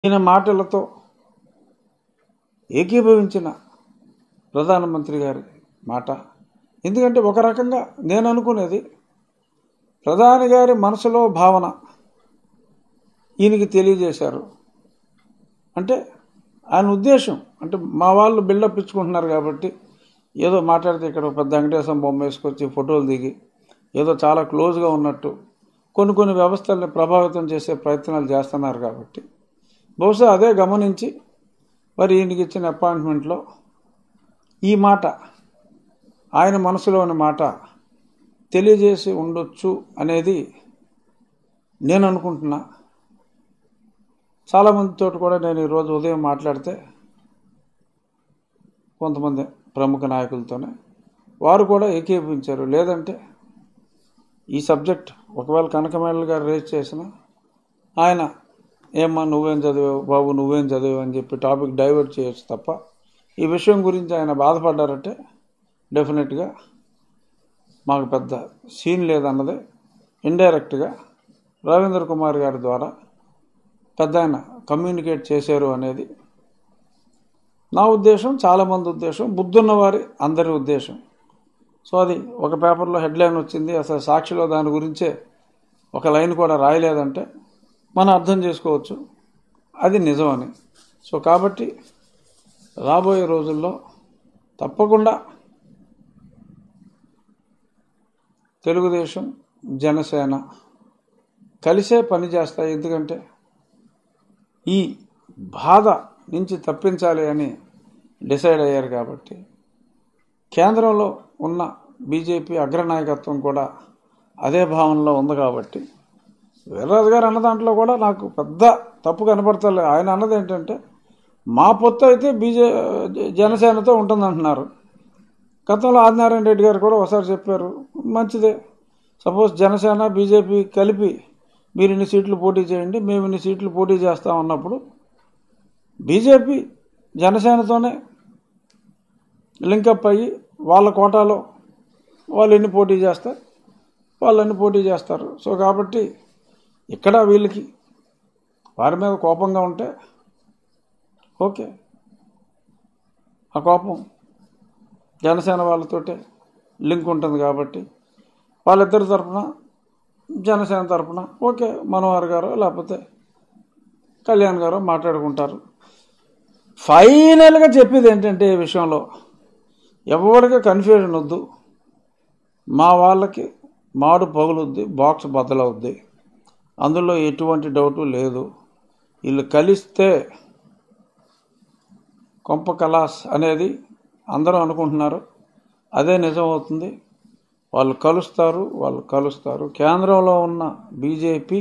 ఈయన మాటలతో ఏకీభవించిన ప్రధానమంత్రి గారి మాట ఎందుకంటే ఒక రకంగా నేను అనుకునేది ప్రధాని గారి మనసులో భావన ఈయనకి తెలియజేశారు అంటే ఆయన ఉద్దేశం అంటే మా వాళ్ళు బిల్డప్ ఇచ్చుకుంటున్నారు కాబట్టి ఏదో మాట్లాడితే ఇక్కడ ఒక పెద్ద వెంకటేశ్వరం బొమ్మ వేసుకొచ్చి ఫోటోలు దిగి ఏదో చాలా క్లోజ్గా ఉన్నట్టు కొన్ని కొన్ని వ్యవస్థల్ని ప్రభావితం చేసే ప్రయత్నాలు చేస్తున్నారు కాబట్టి బహుశా అదే గమనించి మరి ఈయనకి ఇచ్చిన అపాయింట్మెంట్లో ఈ మాట ఆయన మనసులోని మాట తెలియజేసి ఉండొచ్చు అనేది నేను అనుకుంటున్నా చాలామందితో కూడా నేను ఈరోజు ఉదయం మాట్లాడితే కొంతమంది ప్రముఖ నాయకులతోనే వారు కూడా ఏకీభవించారు లేదంటే ఈ సబ్జెక్ట్ ఒకవేళ కనకమేళ గారు రేజ్ చేసిన ఆయన ఏమ్మా నువ్వేం చదివావు బాబు నువ్వేం చదివావు అని చెప్పి టాపిక్ డైవర్ట్ చేయొచ్చు తప్ప ఈ విషయం గురించి ఆయన బాధపడ్డారంటే డెఫినెట్గా మాకు పెద్ద సీన్ లేదన్నదే ఇండైరెక్ట్గా రవీంద్ర కుమార్ గారి ద్వారా పెద్ద ఆయన కమ్యూనికేట్ చేశారు అనేది నా ఉద్దేశం చాలామంది ఉద్దేశం బుద్ధున్న వారి అందరి ఉద్దేశం సో అది ఒక పేపర్లో హెడ్లైన్ వచ్చింది అసలు సాక్షిలో దాని గురించే ఒక లైన్ కూడా రాయలేదంటే మనం అర్థం చేసుకోవచ్చు అది నిజమని సో కాబట్టి రాబోయే రోజుల్లో తప్పకుండా తెలుగుదేశం జనసేన కలిసే పని చేస్తాయి ఎందుకంటే ఈ బాధ నుంచి తప్పించాలి అని డిసైడ్ అయ్యారు కాబట్టి కేంద్రంలో ఉన్న బీజేపీ అగ్రనాయకత్వం కూడా అదే భావనలో ఉంది కాబట్టి వీర్రాజు గారు అన్న దాంట్లో కూడా నాకు పెద్ద తప్పు కనపడతలే ఆయన అన్నది ఏంటంటే మా పొత్తు అయితే బీజే జనసేనతో ఉంటుందంటున్నారు గతంలో ఆదినారాయణ రెడ్డి గారు కూడా ఒకసారి చెప్పారు మంచిదే సపోజ్ జనసేన బీజేపీ కలిపి మీరు ఇన్ని సీట్లు పోటీ చేయండి మేము ఇన్ని సీట్లు పోటీ చేస్తాం అన్నప్పుడు బీజేపీ జనసేనతోనే లింకప్ అయ్యి వాళ్ళ కోటాలో వాళ్ళు ఎన్ని పోటీ చేస్తారు వాళ్ళు ఎన్ని పోటీ చేస్తారు సో కాబట్టి ఇక్కడ వీళ్ళకి వారి మీద కోపంగా ఉంటే ఓకే ఆ కోపం జనసేన వాళ్ళతోటే లింక్ ఉంటుంది కాబట్టి వాళ్ళిద్దరి తరఫున జనసేన తరఫున ఓకే మనోహర్ గారు లేకపోతే కళ్యాణ్ గారు మాట్లాడుకుంటారు ఫైనల్గా చెప్పేది ఏంటంటే ఈ విషయంలో ఎవరికి కన్ఫ్యూజన్ వద్దు మా వాళ్ళకి మాడు పగులుద్ది బాక్స్ బద్దలవుద్ది అందులో ఎటువంటి డౌటు లేదు వీళ్ళు కలిస్తే కొంప కలాస్ అనేది అందరూ అనుకుంటున్నారు అదే నిజం అవుతుంది వాళ్ళు కలుస్తారు వాళ్ళు కలుస్తారు కేంద్రంలో ఉన్న బీజేపీ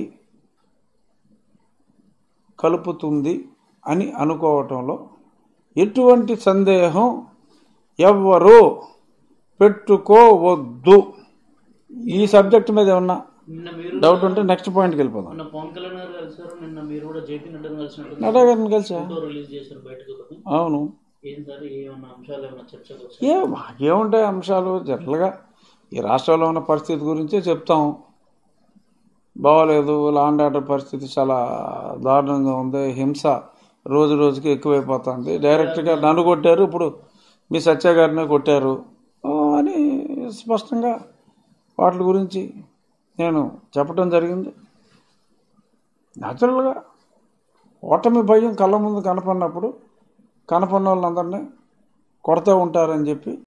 కలుపుతుంది అని అనుకోవటంలో ఎటువంటి సందేహం ఎవ్వరూ పెట్టుకోవద్దు ఈ సబ్జెక్ట్ మీద ఏమన్నా నిన్న మీరు డౌట్ ఉంటే నెక్స్ట్ పాయింట్కి వెళ్ళిపోదాం నిన్న పవన్ కళ్యాణ్ గారు కలిసారు నిన్న మీరు కూడా జేపీ నడ్డాని కలిసినట్టు నడ్డా గారిని కలిసా ఫోటో రిలీజ్ చేశారు బయటకు ఒకటి అవును ఏం సార్ ఏమన్నా అంశాలు ఏమన్నా చర్చకు ఏ వచ్చాయి మాకేముంటాయి అంశాలు జనరల్గా ఈ రాష్ట్రంలో ఉన్న పరిస్థితి గురించే చెప్తాం బాగోలేదు లా అండ్ ఆర్డర్ పరిస్థితి చాలా దారుణంగా ఉంది హింస రోజు రోజుకి ఎక్కువైపోతుంది డైరెక్ట్గా నన్ను కొట్టారు ఇప్పుడు మీ సత్య గారిని కొట్టారు ఆ, అని స్పష్టంగా వాటి గురించి నేను చెప్పడం జరిగింది న్యాచురల్గా ఓటమి భయం కళ్ళ ముందు కనపడినప్పుడు కనపడిన వాళ్ళందరినీ కొడతా ఉంటారని చెప్పి